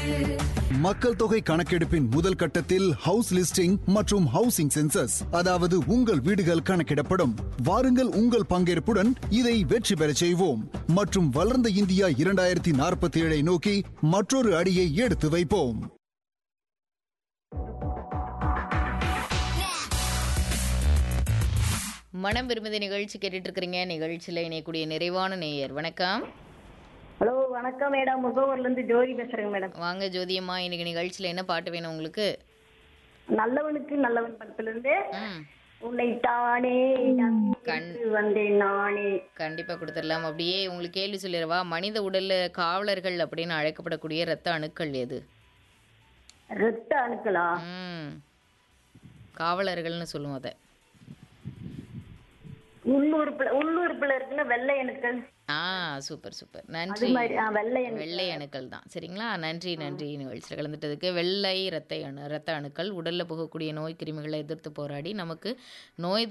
மக்கள் தொகை கணக்கெடுப்பின் முதல் கட்டத்தில் ஹவுஸ் லிஸ்டிங் மற்றும் ஹவுசிங் சென்சஸ் அதாவது உங்கள் வீடுகள் கணக்கிடப்படும் வாருங்கள் உங்கள் பங்கேற்புடன் இதை வெற்றி பெறச் செய்வோம் மற்றும் வளர்ந்த இந்தியா இரண்டாயிரத்தி நாற்பத்தி ஏழை நோக்கி மற்றொரு அடியை எடுத்து வைப்போம் மனம் விரும்புத நிகழ்ச்சி கேட்டுட்டு இருக்கிறீங்க நிகழ்ச்சியில் இணையக்கூடிய நிறைவான நேயர் வணக்கம் ஹலோ வணக்கம் மேடம் முகவூர்ல இருந்து ஜோதி பேசுறேங்க மேடம் வாங்க ஜோதியம்மா இன்னைக்கு நிகழ்ச்சியில் என்ன பாட்டு வேணும் உங்களுக்கு நல்லவனுக்கு நல்லவன் படத்துல இருந்து ம் உன்னை தானே நம்பிட்டு வந்தேன் நானே கண்டிப்பாக கொடுத்துடலாம் அப்படியே உங்களுக்கு கேள்வி சொல்லிடவா மனித உடல்ல காவலர்கள் அப்படின்னு அழைக்கப்படக்கூடிய இரத்த அணுக்கள் எது ரத்த அணுக்களா ம் காவலர்கள்னு சொல்லுவோம் அதை உள்ளூர்ப்புல உள்ளூர்ப்புல இருக்குல்ல வெள்ளை அணுக்கள் ஆ சூப்பர் சூப்பர் அது நன்றி மாதிரி ஆ, வெள்ளை அணு வெள்ளை அணுக்கள் தான் சரிங்களா நன்றி நன்றி நிகழ்ச்சியில் கலந்துட்டதுக்கு வெள்ளை இரத்த அணு இரத்த அணுக்கள் உடல்ல போகக்கூடிய நோய் கிருமிகளை எதிர்த்து போராடி நமக்கு நோய்